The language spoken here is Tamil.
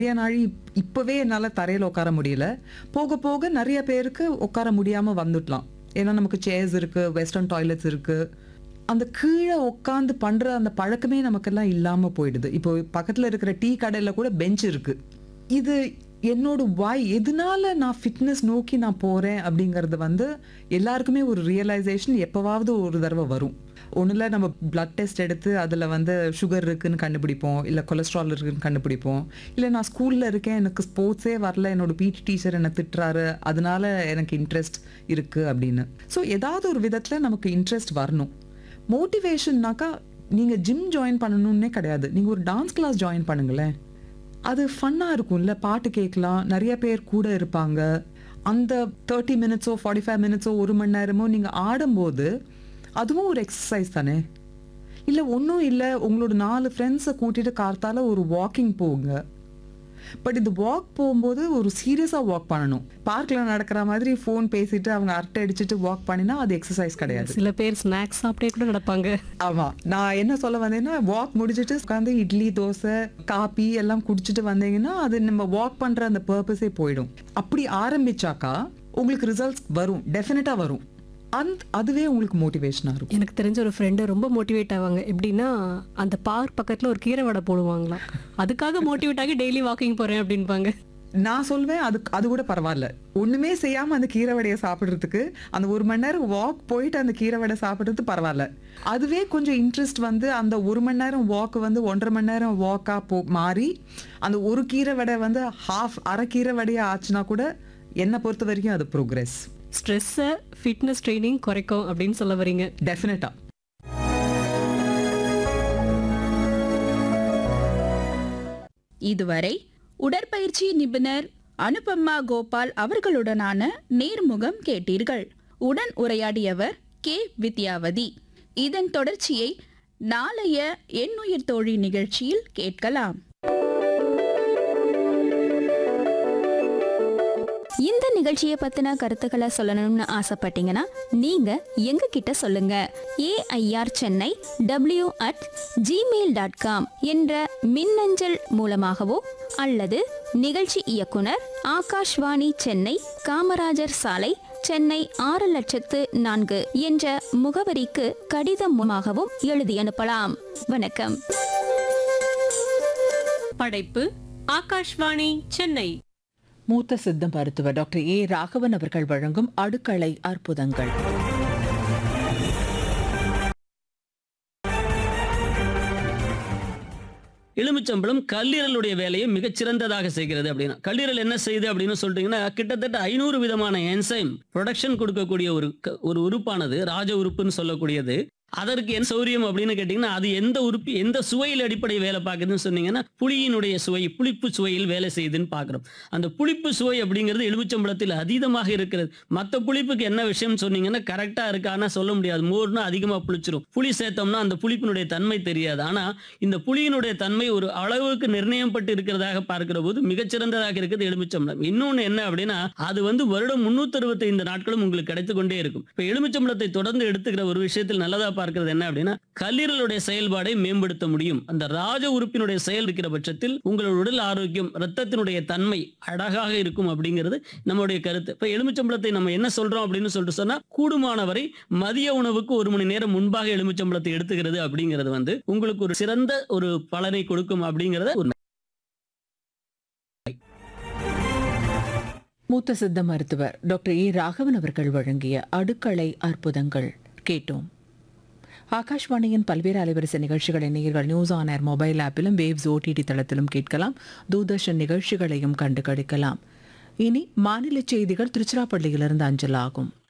நிறைய நாள் இப்- இப்பவே என்னால தரையில உட்கார முடியல போக போக நிறைய பேருக்கு உட்கார முடியாம வந்துடலாம் ஏன்னா நமக்கு சேர்ஸ் இருக்கு வெஸ்டர்ன் டாய்லெட்ஸ் இருக்கு அந்த கீழே உட்காந்து பண்ற அந்த பழக்கமே நமக்கெல்லாம் இல்லாம போயிடுது இப்போ பக்கத்துல இருக்கிற டீ கடையில கூட பெஞ்ச் இருக்கு இது என்னோட வாய் எதனால நான் ஃபிட்னஸ் நோக்கி நான் போறேன் அப்படிங்கிறது வந்து எல்லாருக்குமே ஒரு ரியலைசேஷன் எப்பவாவது ஒரு தடவை வரும் ஒண்ணுல நம்ம பிளட் டெஸ்ட் எடுத்து அதில் வந்து சுகர் இருக்குன்னு கண்டுபிடிப்போம் இல்லை கொலஸ்ட்ரால் இருக்குன்னு கண்டுபிடிப்போம் இல்லை நான் ஸ்கூலில் இருக்கேன் எனக்கு ஸ்போர்ட்ஸே வரல என்னோட பிடி டீச்சர் என்னை திட்டுறாரு அதனால எனக்கு இன்ட்ரெஸ்ட் இருக்கு அப்படின்னு ஸோ ஏதாவது ஒரு விதத்தில் நமக்கு இன்ட்ரெஸ்ட் வரணும் மோட்டிவேஷன்னாக்கா நீங்கள் ஜிம் ஜாயின் பண்ணணும்னே கிடையாது நீங்கள் ஒரு டான்ஸ் கிளாஸ் ஜாயின் பண்ணுங்களேன் அது ஃபன்னாக இருக்கும்ல பாட்டு கேட்கலாம் நிறைய பேர் கூட இருப்பாங்க அந்த தேர்ட்டி மினிட்ஸோ ஃபார்ட்டி ஃபைவ் மினிட்ஸோ ஒரு மணி நேரமோ நீங்கள் ஆடும்போது அதுவும் ஒரு எக்ஸசைஸ் தானே இல்லை ஒன்றும் இல்லை உங்களோட நாலு ஃப்ரெண்ட்ஸை கூட்டிட்டு கார்த்தால ஒரு வாக்கிங் போங்க பட் இந்த வாக் போகும்போது ஒரு சீரியஸாக வாக் பண்ணணும் பார்க்கில் நடக்கிற மாதிரி ஃபோன் பேசிட்டு அவங்க அரட்டை அடிச்சுட்டு வாக் பண்ணினா அது எக்ஸசைஸ் கிடையாது சில பேர் ஸ்நாக்ஸ் சாப்பிட்டே கூட நடப்பாங்க ஆமா நான் என்ன சொல்ல வந்தேன்னா வாக் முடிச்சிட்டு உட்காந்து இட்லி தோசை காபி எல்லாம் குடிச்சிட்டு வந்தீங்கன்னா அது நம்ம வாக் பண்ற அந்த பர்பஸே போயிடும் அப்படி ஆரம்பிச்சாக்கா உங்களுக்கு ரிசல்ட்ஸ் வரும் டெஃபினட்டா வரும் அந்த அதுவே உங்களுக்கு மோட்டிவேஷனா இருக்கும் எனக்கு தெரிஞ்ச ஒரு ஃப்ரெண்டு ரொம்ப மோட்டிவேட் ஆவாங்க எப்படின்னா அந்த பார்க் பக்கத்துல ஒரு கீரை வடை போடுவாங்களாம் அதுக்காக மோட்டிவேட் ஆகி டெய்லி வாக்கிங் போறேன் அப்படின்பாங்க நான் சொல்வேன் அது அது கூட பரவாயில்ல ஒண்ணுமே செய்யாம அந்த கீரை வடையை சாப்பிடுறதுக்கு அந்த ஒரு மணி நேரம் வாக் போயிட்டு அந்த கீரை வடை சாப்பிடுறது பரவாயில்ல அதுவே கொஞ்சம் இன்ட்ரெஸ்ட் வந்து அந்த ஒரு மணி நேரம் வாக் வந்து ஒன்றரை மணி நேரம் வாக்கா போ மாறி அந்த ஒரு கீரை வடை வந்து ஹாஃப் அரை கீரை வடையா ஆச்சுன்னா கூட என்னை பொறுத்த வரைக்கும் அது ப்ரோக்ரஸ் ஸ்ட்ரெஸ்ஸை ஃபிட்னஸ் ட்ரைனிங் குறைக்கும் அப்படின்னு சொல்ல வரீங்க டெஃபினட்டா இதுவரை உடற்பயிற்சி நிபுணர் அனுபமா கோபால் அவர்களுடனான நேர்முகம் கேட்டீர்கள் உடன் உரையாடியவர் கே வித்யாவதி இதன் தொடர்ச்சியை நாளைய எண்ணுயிர் தோழி நிகழ்ச்சியில் கேட்கலாம் இந்த நிகழ்ச்சியை பத்தின கருத்துக்களை சொல்லணும்னு ஆசைப்பட்டீங்கன்னா நீங்க எங்க கிட்ட சொல்லுங்க AIR Chennai W at Gmail dot com என்ற மின்னஞ்சல் மூலமாகவோ அல்லது நிகழ்ச்சி இயக்குனர் ஆகாஷ்வாணி சென்னை காமராஜர் சாலை சென்னை ஆறு லட்சத்து நான்கு என்ற முகவரிக்கு கடிதம் மூலமாகவும் எழுதி அனுப்பலாம் வணக்கம் படைப்பு ஆகாஷ்வாணி சென்னை மூத்த சித்த மருத்துவர் டாக்டர் ஏ ராகவன் அவர்கள் வழங்கும் அடுக்களை அற்புதங்கள் எலுமிச்சம்பழம் கல்லீரலுடைய வேலையை மிகச்சிறந்ததாக செய்கிறது அப்படின்னா கல்லீரல் என்ன செய்யுது அப்படின்னு சொல்லிட்டீங்கன்னா கிட்டத்தட்ட ஐநூறு விதமான என்சைம் ப்ரொடக்ஷன் கொடுக்கக்கூடிய ஒரு க- ஒரு உறுப்பானது ராஜ உறுப்புன்னு சொல்லக்கூடியது அதற்கு என்ன சௌரியம் அப்படின்னு கேட்டிங்கன்னா அது எந்த உறுப்பு எந்த சுவையில் அடிப்படை வேலை பார்க்குதுன்னு சொன்னீங்கன்னா புளியினுடைய சுவை புளிப்பு சுவையில் வேலை செய்யுதுன்னு பார்க்குறோம் அந்த புளிப்பு சுவை அப்படிங்கிறது எலுமிச்சம்பழத்தில் அதீதமாக இருக்கிறது மற்ற புளிப்புக்கு என்ன விஷயம் சொன்னீங்கன்னா கரெக்டாக இருக்கு ஆனால் சொல்ல முடியாது மோர்னா அதிகமாக புளிச்சிரும் புளி சேர்த்தோம்னா அந்த புளிப்பினுடைய தன்மை தெரியாது ஆனால் இந்த புளியினுடைய தன்மை ஒரு அளவுக்கு நிர்ணயம் பட்டு இருக்கிறதாக பார்க்கிற போது மிகச்சிறந்ததாக இருக்குது எலுமிச்சம்பழம் இன்னொன்று என்ன அப்படின்னா அது வந்து வருடம் முன்னூத்தி அறுபத்தைந்து நாட்களும் உங்களுக்கு கிடைத்து கொண்டே இருக்கும் இப்போ எலுமிச்சம்பழத்தை தொடர்ந்து எடுத்துக்கிற ஒரு விஷயத்தில் நல்லதா பார்க்கிறது என்ன அப்படின்னா கல்லீரலுடைய செயல்பாடை மேம்படுத்த முடியும் அந்த ராஜ உறுப்பினுடைய செயல் இருக்கிற பட்சத்தில் உங்களோட உடல் ஆரோக்கியம் ரத்தத்தினுடைய தன்மை அழகாக இருக்கும் அப்படிங்கிறது நம்மளுடைய கருத்து இப்போ எலுமிச்சம்பழத்தை நம்ம என்ன சொல்றோம் அப்படின்னு சொல்லிட்டு சொன்னா கூடுமானவரை மதிய உணவுக்கு ஒரு மணி நேரம் முன்பாக எலுமிச்சம்பழத்தை எடுத்துக்கிறது அப்படிங்கிறது வந்து உங்களுக்கு ஒரு சிறந்த ஒரு பலனை கொடுக்கும் அப்படிங்கிறத ஒரு மூத்த சித்த மருத்துவர் டாக்டர் ஏ ராகவன் அவர்கள் வழங்கிய அடுக்களை அற்புதங்கள் கேட்டோம் ஆகாஷ்வாணியின் பல்வேறு அலைவரிசை நிகழ்ச்சிகளை நேயர்கள் நியூஸ் ஆன் ஏர் மொபைல் ஆப்பிலும் வேவ்ஸ் ஓடிடி தளத்திலும் கேட்கலாம் தூர்தர்ஷன் நிகழ்ச்சிகளையும் கண்டு கழிக்கலாம் இனி மாநில செய்திகள் திருச்சிராப்பள்ளியிலிருந்து அஞ்சலாகும்